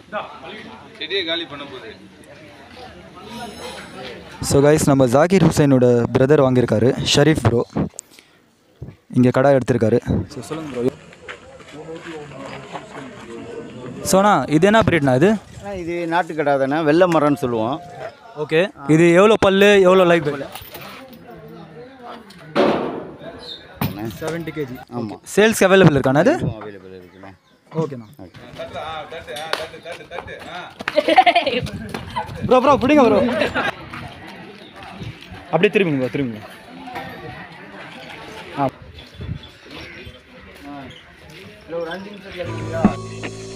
செடியை காலி பண்ண போகுது ஸோ கைஸ் நம்ம ஜாகிர் ஹுசைனோட பிரதர் வாங்கியிருக்காரு ஷரீஃப் ப்ரோ இங்கே கடை எடுத்திருக்காரு ஸோ சொல்லுங்கள் ப்ரோ சோனா இது என்ன பிரீட்ண்ணா இது அண்ணா, இது நாட்டு கடை தானே வெள்ளை மரம்னு சொல்லுவோம் ஓகே இது எவ்வளோ பல்லு எவ்வளோ லைஃப் செவன்ட்டி கேஜி ஆமாம் சேல்ஸ்க்கு அவைலபிள் இருக்காண்ணா அது அவைலபிள் இருக்குண்ணே ஓகேண்ணா ப்ரோ ப்ரோ பிடிங்க ப்ரோ அப்படியே திரும்பிங்க ப்ரோ திரும்பிங்க ஆ இல்லை ஒரு அஞ்சு நிமிஷம் கிடைக்குங்களா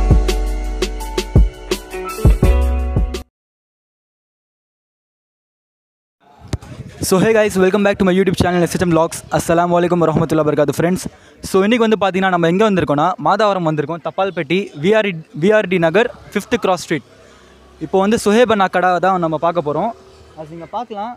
so hey guys welcome back to my YouTube channel S H M vlogs அஸ்லாம் வலைக்கம் வரமத்துல்லா வரகாத்து ஃப்ரெண்ட்ஸ் ஸோ இன்றைக்கி வந்து பார்த்தீங்கன்னா நம்ம எங்கே வந்திருக்கோம்னா மாதாவரம் வந்திருக்கோம் Thapalpatti VRT VRT Nagar fifth cross street இப்போ வந்து சுஹேப் அண்ணா கடை தான் நம்ம பார்க்க போகிறோம் அது நீங்கள் பார்க்கலாம்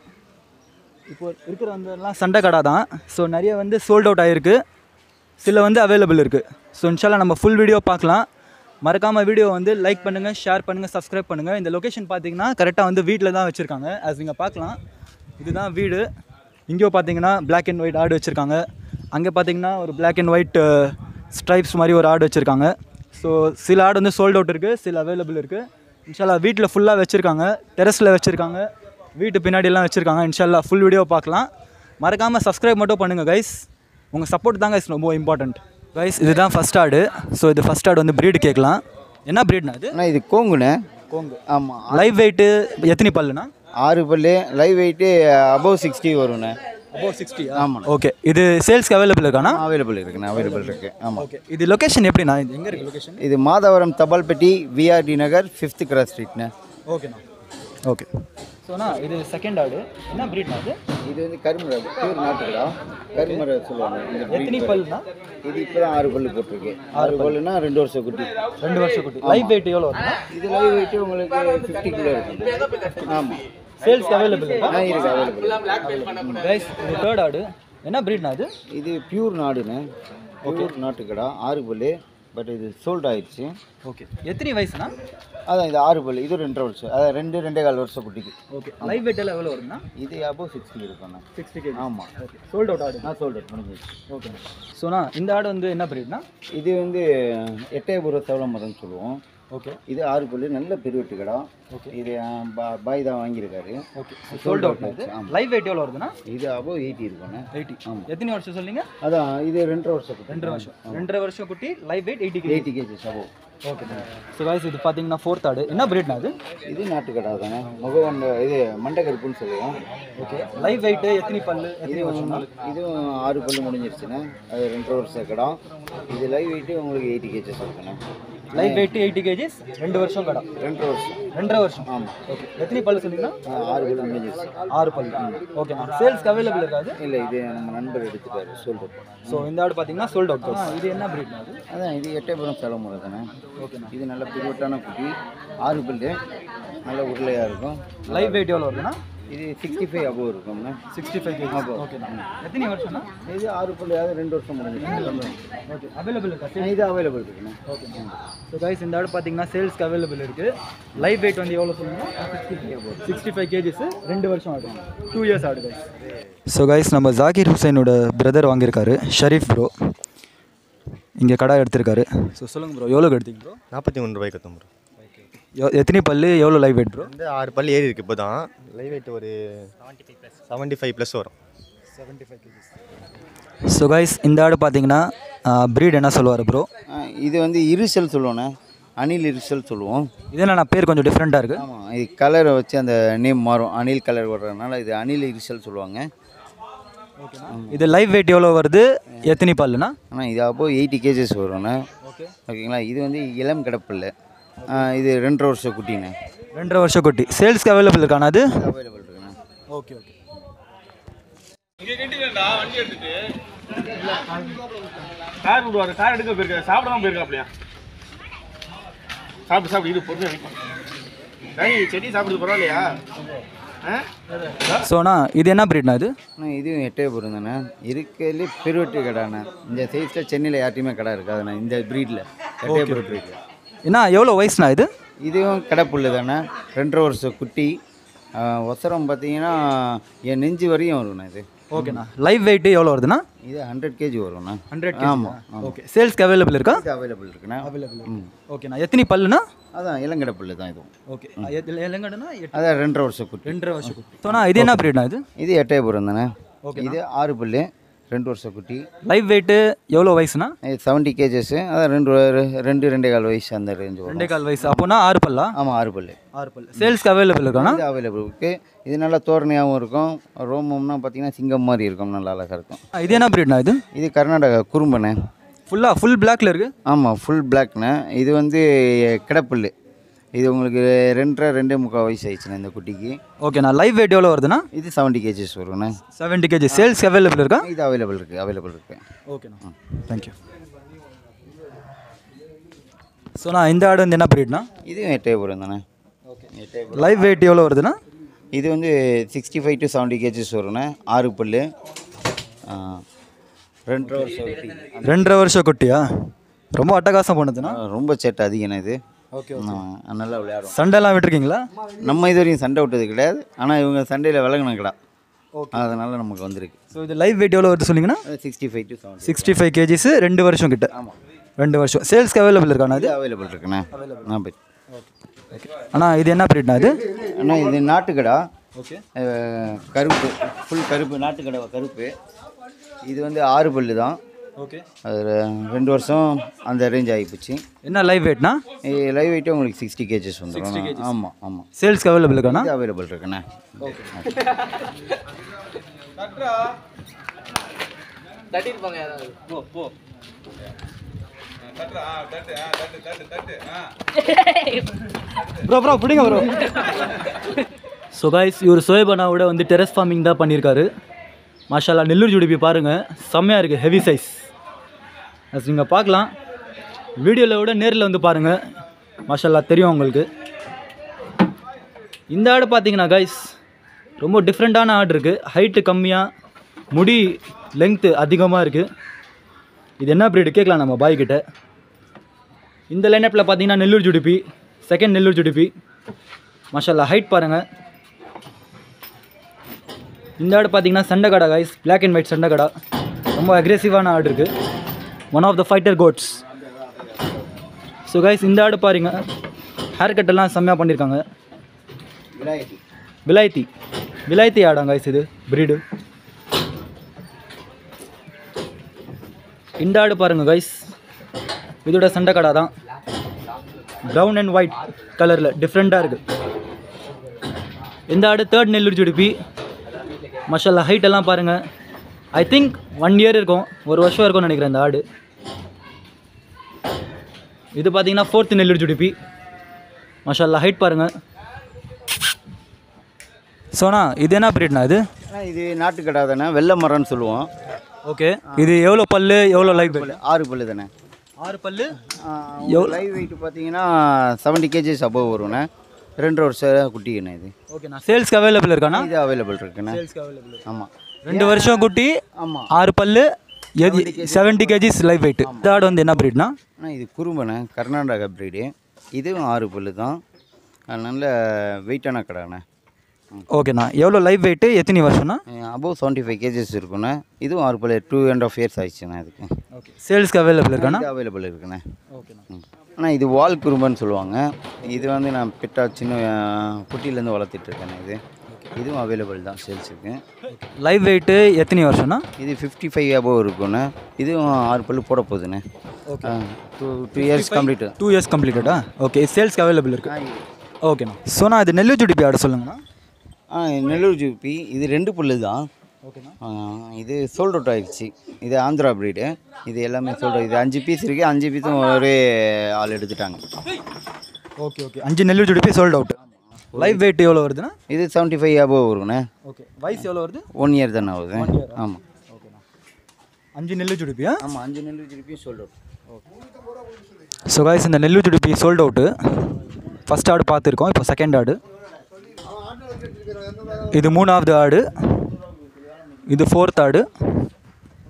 இப்போ இருக்கிற வந்தெல்லாம் சண்டை கடை தான் ஸோ நிறைய வந்து சோல்ட் அவுட் ஆகிருக்கு சில வந்து அவைலபிள் இருக்குது ஸோ இன்ஷால்லா நம்ம ஃபுல் வீடியோ பார்க்கலாம் மறக்காமல் வீடியோ வந்து லைக் பண்ணுங்கள் ஷேர் பண்ணுங்கள் சப்ஸ்கிரைப் பண்ணுங்கள் இந்த லொக்கேஷன் பார்த்தீங்கன்னா கரெக்டாக வந்து வீட்டில் தான் வச்சுருக்காங்க as நீங்கள் பார்க்கலாம் இதுதான் வீடு இங்கேயோ பார்த்தீங்கன்னா Black அண்ட் ஒயிட் ஆடு வச்சுருக்காங்க அங்கே பார்த்தீங்கன்னா ஒரு Black அண்ட் ஒயிட் ஸ்ட்ரைப்ஸ் மாதிரி ஒரு ஆடு வச்சுருக்காங்க ஸோ சில ஆடு வந்து சோல்ட் அவுட் இருக்குது சில அவைலபிள் இருக்குது இன்ஷால்லா வீட்டில் ஃபுல்லாக வச்சுருக்காங்க டெரஸில் வச்சுருக்காங்க வீட்டு பின்னாடிலாம் வச்சுருக்காங்க இன்ஷால்லா ஃபுல் வீடியோ பார்க்கலாம் மறக்காமல் சப்ஸ்கிரைப் மட்டும் பண்ணுங்கள் கைஸ் உங்கள் சப்போர்ட் தாங்க guys ரொம்ப இம்பார்ட்டண்ட் கைஸ் இதுதான் ஃபஸ்ட் ஆடு ஸோ இது ஃபஸ்ட் ஆடு வந்து ப்ரீடு கேட்கலாம் என்ன ப்ரீட்னா அது அண்ணா இது கோங்குண்ணே கோங்கு ஆமாம் லைவ் வெயிட்டு எத்தனை பல்லுண்ணா ஆறு பல்லு லைவ் வெயிட்டு அபவ் சிக்ஸ்டி வரும்ண்ணே அபோ சிக்ஸ்டி ஆமாண்ணா ஓகே இது சேல்ஸ்க்கு அவைலபிள் இருக்காண்ணா அவைலபிள் இருக்குண்ணே அவைலபிள் இருக்கு ஆமாம் ஓகே இது லொகேஷன் எப்படிண்ணா இது எங்கே இருக்குது லொகேஷன் இது Madhavaram Thapalpatti VRT Nagar fifth cross ஸ்ட்ரீட்ண்ணே ஓகேண்ணா ஓகே ஸோண்ணா இது செகண்ட் ஆடு என்ன ப்ரீட்னா அது இது வந்து கருமரை பியூர் நாட்டுக்கடா கருமரை சொல்லுவாங்க இந்த எத்தனை breed. பல்லுண்ணா இது இப்போ தான் ஆறு பல்லு போட்டிருக்கு ஆறு பல்லுனா ரெண்டு வருஷம் குட்டி ரெண்டு வருஷம் குட்டி லைவ் வெயிட் எவ்வளோ வருதுண்ணா இது லைவ் வெயிட்டு உங்களுக்கு ஃபிஃப்டி கிலோ இருக்கும் ஆமாம் சேல்ஸ்க்கு அவைலபிள் இருக்கா ஆ இருக்கு அவைலபிள் கைஸ் இது தேர்ட் ஆடு என்ன ப்ரீட்னா அது இது பியூர் நாடுண்ணே பியூர் நாட்டுக்கடா ஆறு பல்லு பட் இது சோல்ட் ஆயிடுச்சு ஓகே எத்தனை வயசுண்ணா அதான் இது ஆறு பல்லு இது ரெண்டரை வருஷம் அதான் ரெண்டு ரெண்டே கால் வருஷம் குட்டிக்கு ஓகே லைவ் வெயிட் எல்லாம் எவ்வளோ வருதுண்ணா இது அபோவ் சிக்ஸ்டி இருக்குண்ணா சிக்ஸ்டி கேஜி ஆமாம் ஓகே சோல்ட் அவுட் ஆடு நான் சொல்கிறேன் முடிஞ்சிச்சு ஓகே ஸோண்ணா இந்த ஆடு வந்து என்ன ப்ரீட்னா இது வந்து எட்டயபுரம் சேவல மரம்னு சொல்லுவோம் ஓகே இது ஆறு பல்லு நல்ல பெருவெட்டு கடா Okay. இது ஆ, பா- பாய் தான் வாங்கியிருக்காரு ஓகே சோல்ட் அவுட் இது ஆமாம். லைவ் வெயிட் எவ்வளோ வருதுண்ணா இது அபோவ் எயிட்டி இருக்குண்ணே எயிட்டி ஆமாம். எத்தனை வருஷம் சொல்லிங்க அதான் இது ரெண்டரை வருஷம் குட்டி. ரெண்டரை வருஷம் ரெண்டரை வருஷம் குட்டி live weight eighty kg eighty kgs above okay so guys இது பார்த்தீங்கன்னா ஃபோர்த் ஆடு என்ன பிரீட்னா அது இது நாட்டுக்கடா தானே முகவண்ட இது மண்டக்கருப்புன்னு சொல்லுவோம் ஓகே லைவ் வெயிட் எத்தனை பல்லு எத்தனை இது வருஷம் இதுவும் ஆறு பல்லு முடிஞ்சிருச்சுண்ணே அது ரெண்டரை வருஷம் கடா இது லைவ் வெயிட்டு உங்களுக்கு எயிட்டி கேஜஸ் இருக்குண்ணே லைவ் வெயிட் எயிட்டி கேஜிஸ் ரெண்டு வருஷம் கடை ரெண்டரை வருஷம் ரெண்டரை வருஷம் ஆமாம் ஓகே எத்தனை பல்லு சொன்னீங்கன்னா ஆ, ஆறு பல்லு முடிஞ்சிருச்சு ஆறு பல்லு ஓகேண்ணா சேல்ஸ்க்கு அவைலபிள் இருக்காது இல்லை இது நம்ம நண்பர் எடுத்துட்டாரு சொல்லிட்டு ஸோ இந்த ஆடு பார்த்தீங்கன்னா சோல்ட் அவுட் இது என்ன பிரீட்னா அது அதான் இது எட்டயபுரம் செலமுறை தானே ஓகேண்ணா இது நல்ல பிரிவட்டான குட்டி ஆறு பல்லு நல்ல உருளையாக இருக்கும் லைவ் வெயிட் எவ்வளோ வருதுண்ணா இது சிக்ஸ்டி ஃபைவ் அபோவ் இருக்கும்ண்ணே சிக்ஸ்டி ஃபைவ் கேஜி ஓகேண்ணா எத்தனை வருஷம்னா இது ஆறு பல்லு அதாவது ரெண்டு வருஷம் முடிஞ்சிருச்சு ஓகே அவைலபிள் இருக்கா ஆ, இது அவைலபிள் இருக்குண்ணே ஓகே ஸோ கைஸ் இந்த ஆடு பார்த்தீங்கன்னா சேல்ஸ்க்கு அவைலபிள் இருக்குது லைவ் வெயிட் வந்து எவ்வளோ சொல்லுங்கள் சிக்ஸ்டி ஃபைவ் கேஜிஸ் ரெண்டு வருஷம் ஆடும் டூ இயர்ஸ் ஆடு கைஸ் ஸோ கைஸ் நம்ம ஜாகிர் ஹுசைனோட பிரதர் வாங்கியிருக்காரு ஷரீஃப் ப்ரோ இங்கே கடை எடுத்திருக்காரு ஸோ சொல்லுங்கள் ப்ரோ எவ்வளோக்கு எடுத்தீங்க ப்ரோ நாற்பத்தி மூணு ரூபாய்க்கு கற்றும் ப்ரோ எத்தனை பல்லு எவ்வளோ லைவ் வெயிட் ப்ரோ வந்து ஆறு பல் ஏறி இருக்கு இப்போ தான் லைவ் வெயிட் ஒரு செவன்ட்டி ஃபைவ் ப்ளஸ் வரும் ஸோ கைஸ் இந்த ஆடு பார்த்தீங்கன்னா ப்ரீட் என்ன சொல்லுவார் ப்ரோ ஆ, இது வந்து இருசல் சொல்லுவோண்ணே அணில் இருசல் சொல்லுவோம் இது என்னண்ணா பேர் கொஞ்சம் டிஃப்ரெண்ட்டாக இருக்குது ஆமாம் இது கலரை வச்சு அந்த நேம் மாறும் அணில் கலர் வர்றதுனால இது அணில் இருசல் சொல்லுவாங்க இது லைவ் வெயிட் எவ்வளோ வருது எத்தனை பல்லுண்ணா ஆனால் இது அப்போ எயிட்டி கேஜஸ் வரும்ண்ணே ஓகே ஓகேங்களா இது வந்து இளம் கிடப்பில்லை இது ரெண்டரை வருஷம் குட்டிண்ணே ரெண்டரை வருஷம் குட்டி சேல்ஸ்க்கு அவைலபிள் இருக்காண்ணா அது அவைலபிள் இருக்குண்ணே ஓகே ஓகே இங்கே கட்டிடா வண்டி எடுத்துட்டு கார் விடுவாரு கார் எடுக்க போயிருக்காரு சாப்பிடாம போயிருக்காப்லையா சாப்பிட்டு சாப்பிட்டு இது பொறுத்து வைக்கும் டேய் செடி சாப்பிடுறது பரவாயில்லையா ஆ ஸோண்ணா இது என்ன ப்ரீட்ண்ணா இது ஆனால் இதுவும் எட்டே போகிறோம் தானே இருக்கிறதுலே பெருவெட்டு கடைண்ணே இந்த சைஸில் சென்னையில் யார்ட்டையுமே கடை இருக்காதுண்ணே இந்த ப்ரீடில் எட்டே ப்ரீடில் என்ன எவ்வளோ வயசுண்ணா இது இதுவும் கிடப்புல்லு தானே ரெண்டரை வருஷம் குட்டி ஆ, ஒசரம் பார்த்தீங்கன்னா என் நெஞ்சு வரையும் வரும்ண்ணா இது ஓகேண்ணா லைவ் வெயிட் எவ்வளோ வருதுண்ணா இது ஹண்ட்ரட் கேஜி வரும்ண்ணா ஹண்ட்ரட் ஆமாம் ஆமாம் ஓகே சேல்ஸ்க்கு அவைலபிள் இருக்கா இது அவைலபிள் இருக்குண்ணா ம் ஓகேண்ணா எத்தனை பல்லுண்ணா அதான் இளங்கிடப்புல்லு தான் இதுவும் ஓகே எல்லங்கடனா அதான் ரெண்டரை வருஷம் குட்டி ரெண்டரை வருஷம் குட்டி ஸோண்ணா இது என்ன பீரியட்ண்ணா இது இது எட்டயபுரம் தானே இது ஆறு பல்லு ரெண்டு வருஷம் குட்டி லைவ் வெயிட்டு எவ்வளோ வயசுண்ணா இது செவன்ட்டி கேஜஸ் அதான் ரெண்டு வ- ரெண்டு ரெண்டே கால் வயசு அந்த ரேஞ்ச் வரும் ரெண்டே கால் வயசு அப்போனா ஆறு பல்லா ஆமாம் ஆறு பல்லு ஆறு பல்லு சேல்ஸ்க்கு அவைலபிள் இருக்காண்ணா இது அவைலபிள் இருக்குது இது நல்லா தோரணையாகவும் இருக்கும் ரோமம்னா பார்த்தீங்கன்னா சிங்கம் மாதிரி இருக்கும் நல்லா அழகாக இருக்கும் இது என்ன பீரியட்ண்ணா இது இது கர்நாடகா குறும்பண்ணே ஃபுல்லாக ஃபுல் பிளாக்ல இருக்கு ஆமாம் ஃபுல் பிளாக்ண்ணே இது வந்து கிடப்புல்லு இது உங்களுக்கு ரெண்டரை ரெண்டே முக்கால் வயசு ஆயிடுச்சுண்ணே இந்த குட்டிக்கு ஓகேண்ணா லைவ் வெயிட் எவ்வளோ வருதுண்ணா இது செவன்ட்டி கேஜஸ் வரும்ண்ணே செவன்ட்டி கேஜி சேல்ஸ்க்கு அவைலபிள் இருக்கா இது அவைலபிள் இருக்குது அவைலபிள் இருக்குது ஓகேண்ணா தேங்க்யூ ஸோண்ணா இந்த ஆடு வந்து என்ன பீரியட்ண்ணா இதுவும் எட்டயபுரம் தானே ஓகே எட்டயபுரம் லைவ் வெயிட் எவ்வளோ வருதுண்ணா இது வந்து sixty five to seventy kgs வரும்ண்ணே ஆறு பல்லு ஆ, ரெண்டரை வருஷம் குட்டி. ரெண்டரை வருஷம் குட்டியா ரொம்ப அட்டகாசம் பண்ணுதுண்ணா ஆ, ரொம்ப சேட்டை அதிகண்ணே இது ஓகே ஆ, நல்லா விளையாடும் சண்டைலாம் விட்டுருக்கீங்களா நம்ம இது வரையும் சண்டை விட்டது கிடையாது ஆனால் இவங்க சண்டையில் விலகின கடா அதனால நமக்கு வந்திருக்கு ஸோ இது லைவ் வெயிட் எவ்வளோ வருது சொன்னீங்கன்னா sixty five to seventy sixty five KGs ரெண்டு வருஷம் கிட்ட ஆமாம் ரெண்டு வருஷம் சேல்ஸ்க்கு அவைலபிள் இருக்காண்ணா இது இது அவைலபிள் இருக்குண்ணே நான் போய் அண்ணா இது என்ன பீரியட்ண்ணா இது அண்ணா இது நாட்டுக்கடா ஓகே அஹ், கருப்பு ஃபுல் கருப்பு நாட்டுக்கடை கருப்பு இது வந்து ஆறு பல்லு தான் ஓகே அது ரெ- ரெண்டு வருஷம் அந்த ரேஞ்ச் ஆகிப்போச்சு என்ன லைவ் வெயிட்னா லைவ் வெயிட்டே உங்களுக்கு சிக்ஸ்டி கேஜஸ் வந்துடும் ஆமாம் ஆமாம் சேல்ஸ்க்கு அவைலபிள் இருக்காண்ணா இது அவைலபிள் இருக்குண்ணே தட்டு ஆ தட்டு ஆ தட்டு தட்டு தட்டு ஆ ப்ரோ ப்ரோ பிடிங்க ப்ரோ ஸோ கைஸ் இவர் சோயபனாவோட வந்து டெரஸ் ஃபார்மிங் தான் பண்ணியிருக்காரு மாஷாலா நெல்லூர் ஜுடிபி பாருங்கள் செம்மையாக இருக்குது ஹெவி சைஸ் அது நீங்கள் பார்க்கலாம் வீடியோவில் விட நேரில் வந்து பாருங்கள் மாஷாலா தெரியும் உங்களுக்கு இந்த ஆடு பார்த்தீங்கன்னா கைஸ் ரொம்ப டிஃப்ரெண்ட்டான ஆடு இருக்குது ஹைட்டு கம்மியாக முடி லெங்க்த்து அதிகமாக இருக்குது இது என்ன ப்ரீடு கேட்கலாம் நம்ம பாய் கிட்ட இந்த லைனப்பில் பார்த்தீங்கன்னா நெல்லூர் ஜுடிபி செகண்ட் நெல்லூர் ஜுடிபி மாஷால்லா ஹைட் பாருங்கள் இந்த ஆடு பார்த்தீங்கன்னா சண்டைக்கடா கைஸ் பிளாக் அண்ட் ஒயிட் சண்டைக்கடா ரொம்ப அக்ரெசிவான ஆடு இருக்குது one of the fighter goats so guys இந்த ஆடு பாருங்க ஹேர் கட்டெல்லாம் செம்மையாக பண்ணியிருக்காங்க விநாயகி விலாயத்தி விலாயத்தி ஆடாங்க கைஸ் இது பிரீடு இந்த ஆடு பாருங்க கைஸ் இதோட சண்டைக்கடா தான் ப்ரௌன் அண்ட் ஒயிட் கலரில் டிஃப்ரெண்ட்டாக இருக்குது இந்த ஆடு தேர்ட் நெல்லூர் ஜுடிப்பி மஷாலா ஹைட் எல்லாம் பாருங்கள் ஐ திங்க் ஒன் இயர் இருக்கும் ஒரு வருஷம் இருக்கும்னு நினைக்கிறேன் இந்த ஆடு இது பார்த்தீங்கன்னா ஃபோர்த் நெல்லூர் ஜுடிப்பி மஷாலா ஹைட் பாருங்கள் சோனா இது என்ன பிரீட்ண்ணா இது அண்ணா, இது நாட்டுக்கடா தானே வெள்ளை மரம்னு சொல்லுவோம் ஓகே இது எவ்வளோ பல்லு எவ்வளோ லைவ் ஆறு பல்லு தானே ஆறு பல்லு லைவ் வெயிட் பார்த்தீங்கன்னா செவன்ட்டி கேஜிஸ் அபவ் வரும்ண்ணே ரெண்டு வருஷம் குட்டிங்கண்ணே இது ஓகேண்ணா சேல்ஸ்க்கு அவைலபிள் இருக்காண்ணா இது அவைலபிள் இருக்குண்ணே சேல்ஸ்க்கு அவைலபிள் ஆமாம் ரெண்டு வருஷம் குட்டி ஆமாம் ஆறு பல்லு எது செவன்ட்டி கேஜிஸ் லைவ் வெயிட் இந்த ஆடு வந்து என்ன பிரீட்னா அண்ணா இது குறும்பண்ணே கர்நாடகா பிரீடு இதுவும் ஆறு பல்லு தான் அது நல்ல வெயிட்டான கடைண்ணே ஓகேண்ணா எவ்வளோ லைவ் வெயிட்டு எத்தனை வருஷம்னா அபவ் செவன்ட்டி ஃபைவ் கேஜஸ் இருக்குண்ணே இதுவும் ஆறு பல்லு டூ அண்ட் ஆஃப் இயர்ஸ் ஆயிடுச்சுண்ணே இதுக்கு ஓகே சேல்ஸ்க்கு அவைலபிள் இருக்காண்ணா இது அவைலபிள் இருக்குண்ணே ஓகேண்ணா ம். அண்ணா இது வால் குறும்பன்னு சொல்லுவாங்க இது வந்து நான் பெட்டா சின்ன அஹ், குட்டியிலேருந்து வளர்த்துட்டு இருக்கேண்ணே இது இதுவும் அவைலபிள் தான் சேல்ஸுக்கு லைவ் வெயிட்டு எத்தனை வருஷம்னா இது ஃபிஃப்டி ஃபைவ் அபவ் இருக்குண்ணே இதுவும் ஆறு பல்லு போட போகுதுண்ணே two two years complete two years கம்ப்ளீட்டடா ஓகே சேல்ஸ்க்கு அவைலபிள் இருக்கு ஓகேண்ணா சோனா இது நெல்லூர் ஜுடிப்பி ஆட சொல்லுங்கண்ணா ஆ நெல்லூர் ஜூபி இது ரெண்டு புல்லு தான் ஓகேண்ணா ஆ, இது சோல்ட் அவுட் ஆயிடுச்சு இது ஆந்திரா ப்ரீடு இது எல்லாமே சோல்ட் இது அஞ்சு பீஸ் இருக்குது அஞ்சு பீஸும் ஒரே ஆள் எடுத்துட்டாங்க ஓகே ஓகே அஞ்சு Nellore Jodipi sold out live weight எவ்வளோ வருதுண்ணா இது செவன்ட்டி ஃபைவ் அபவ் வருங்கண்ணே ஓகே வயசு எவ்வளோ வருது ஒன் இயர் தானே ஆகுது ஆமாம் ஓகேண்ணா அஞ்சு நெல்லூர் ஜுடிப்பியா ஆமாம் அஞ்சு நெல்லூர் ஜூபியும் சோல்ட் அவுட் ஸோ காய்ஸ் இந்த Nellore Jodipi sold out first ஆடு பார்த்துருக்கோம் இப்போ செகண்ட் ஆடு இது மூணாவது ஆடு இது ஃபோர்த் ஆடு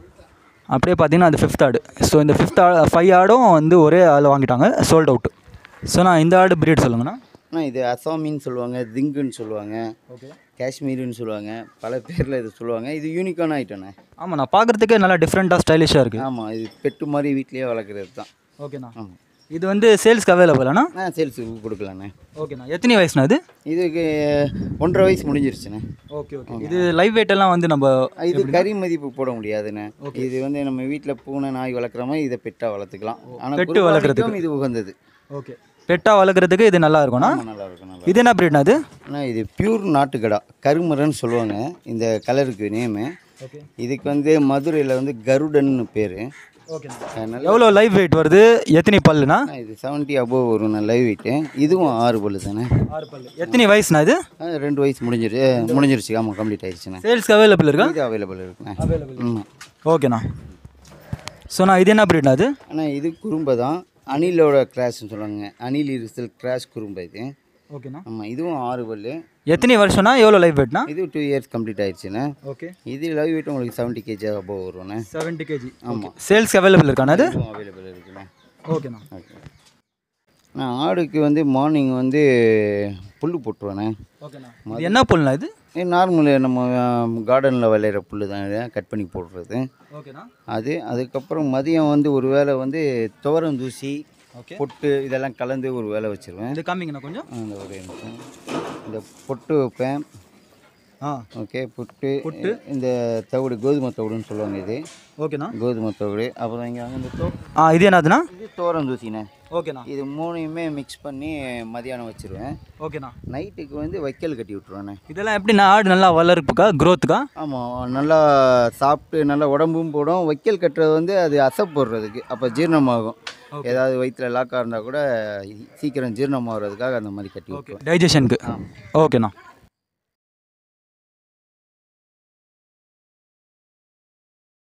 அப்படியே பார்த்தீங்கன்னா அது ஃபிஃப்த் ஆடு ஸோ இந்த ஃபிஃப்த் ஆ ஃபைவ் ஆடும் வந்து ஒரே ஆள் வாங்கிட்டாங்க சோல்ட் அவுட் ஸோ நான் இந்த ஆடு பிரீட் சொல்லுங்கண்ணா ஆனால் இது அசாமின்னு சொல்லுவாங்க திங்குன்னு சொல்லுவாங்க ஓகே காஷ்மீருன்னு சொல்லுவாங்க பல பேரில் இது சொல்லுவாங்க இது யூனிக்கான ஐட்டம்ண்ணே ஆமாம் நான் பார்க்குறதுக்கே நல்லா டிஃப்ரெண்ட்டாக ஸ்டைலிஷாக இருக்குது ஆமாம் இது பெட்டு மாதிரி வீட்லேயே வளர்க்குறது தான் ஓகேண்ணா ஆமாம் இது வந்து சேல்ஸ்க்கு அவைலபிளாண்ணா ஆ சேல்ஸுக்கு கொடுக்கலாண்ணே ஓகேண்ணா எத்தனை வயசுண்ணா இது இதுக்கு ஒன்றரை வயசு முடிஞ்சிருச்சுண்ணே ஓகே ஓகே இது லைவ் வெயிட் எல்லாம் வந்து நம்ம இது கறி மதிப்பு போட முடியாதுண்ணே இது வந்து நம்ம வீட்டில் பூனை நாய் வளர்க்குற மாதிரி இதை பெட்டாக வளர்த்துக்கலாம் ஆனால் பெட்டு வளர்க்குறதுக்கு. இது உகந்தது ஓகே பெட்டாக வளர்க்குறதுக்கு இது நல்லா இருக்கும்ண்ணா ஆமா, நல்லா இருக்கும் நல்லா இது என்ன பிரீட்ண்ணா இது ஆனால் இது பியூர் நாட்டுக்கடா கருமரன்னு சொல்லுவாங்க இந்த கலருக்கு நேமு ஓகே இதுக்கு வந்து மதுரையில் வந்து கருடன்னு பேர் ஓகேண்ணா எவ்வளோ லைவ் வெயிட் வருது எத்தனை பல்லுண்ணா இது செவன்ட்டி அபோவ் வரும் லைவ் வெயிட்டு இதுவும் ஆறு பல்லு தானே ஆறு பல்லு எத்தனை வயசுண்ணா இது ஆ, ரெண்டு வயசு முடிஞ்சிரு முடிஞ்சிருச்சு ஆமாம் கம்ப்ளீட் ஆயிடுச்சுண்ணே சேல்ஸ்க்கு அவைலபிள் இருக்கா இது அவைலபிள் இருக்குண்ணே ஆமாம் ஓகேண்ணா ஸோ நான் இது என்ன பிரீட்ண்ணா இது ஆனால் இது குறும்பை தான் அணிலோட கிராஷ்னு சொல்லுவாங்க அணில் இருசல் கிராஷ் குறும்பை இது ஓகேண்ணா ஆமாம் இதுவும் ஆறு பல்லு எத்தனை வருஷம்னா எவ்வளோ லைவ் வெயிட்ண்ணா இது டூ இயர்ஸ் கம்ப்ளீட் ஆயிடுச்சுண்ணே ஓகே இது லைவ் வெயிட் உங்களுக்கு செவன்ட்டி கேஜி அபோவ் வரும்ண்ணே செவன்ட்டி கேஜி ஆமாம் சேல்ஸ்க்கு அவைலபிள் இருக்காண்ணா அது இதுவும் அவைலபிள் இருக்குண்ணே ஓகேண்ணா ஓகே நான் ஆடுக்கு வந்து மார்னிங் வந்து புல் போட்டுருவேண்ணே ஓகேண்ணா இது என்ன புல்லுண்ணா இது நார்மல் நம்ம கார்டனில் விளையிற புல் தான் இது, கட் பண்ணி போடுறது ஓகேண்ணா அது அதுக்கப்புறம் மதியம் வந்து ஒரு வேளை வந்து துவரம் தூசி ஓகே பொட்டு இதெல்லாம் கலந்து ஒரு வேலை வச்சுருவேன் இது காமிங்கண்ணா கொஞ்சம் அந்த ஒரு நிமிஷம். இந்த பொட்டு வைப்பேன் ஆ ஓகே புட்டு இந்த தவிடு கோதுமை தவிடுன்னு சொல்லுவாங்க இது ஓகேண்ணா கோதுமை தவிடு அப்புறம் இங்கே வந்து இந்த தோ ஆ இது என்னதுண்ணா இது தோரம் தூசிண்ணே ஓகேண்ணா இது மூணையுமே மிக்ஸ் பண்ணி மதியானம் வச்சுருவேன் ஓகேண்ணா நைட்டுக்கு வந்து வைக்கல் கட்டி விட்ருவேண்ணே இதெல்லாம் எப்படிண்ணா ஆடு நல்லா வளர்ப்புக்கா க்ரோத்துக்கா ஆமாம் நல்லா சாப்பிட்டு நல்லா உடம்பும் போடும் வைக்கல் கட்டுறது வந்து அது அசை போடுறதுக்கு அப்போ ஜீரணமாகும் ஏதாவது வயிற்றுல லாக்காக இருந்தால் கூட சீக்கிரம் ஜீரணமாகறதுக்காக அந்த மாதிரி கட்டி ஓகே விட்டுருவேன் டைஜஷனுக்கு ஓகேண்ணா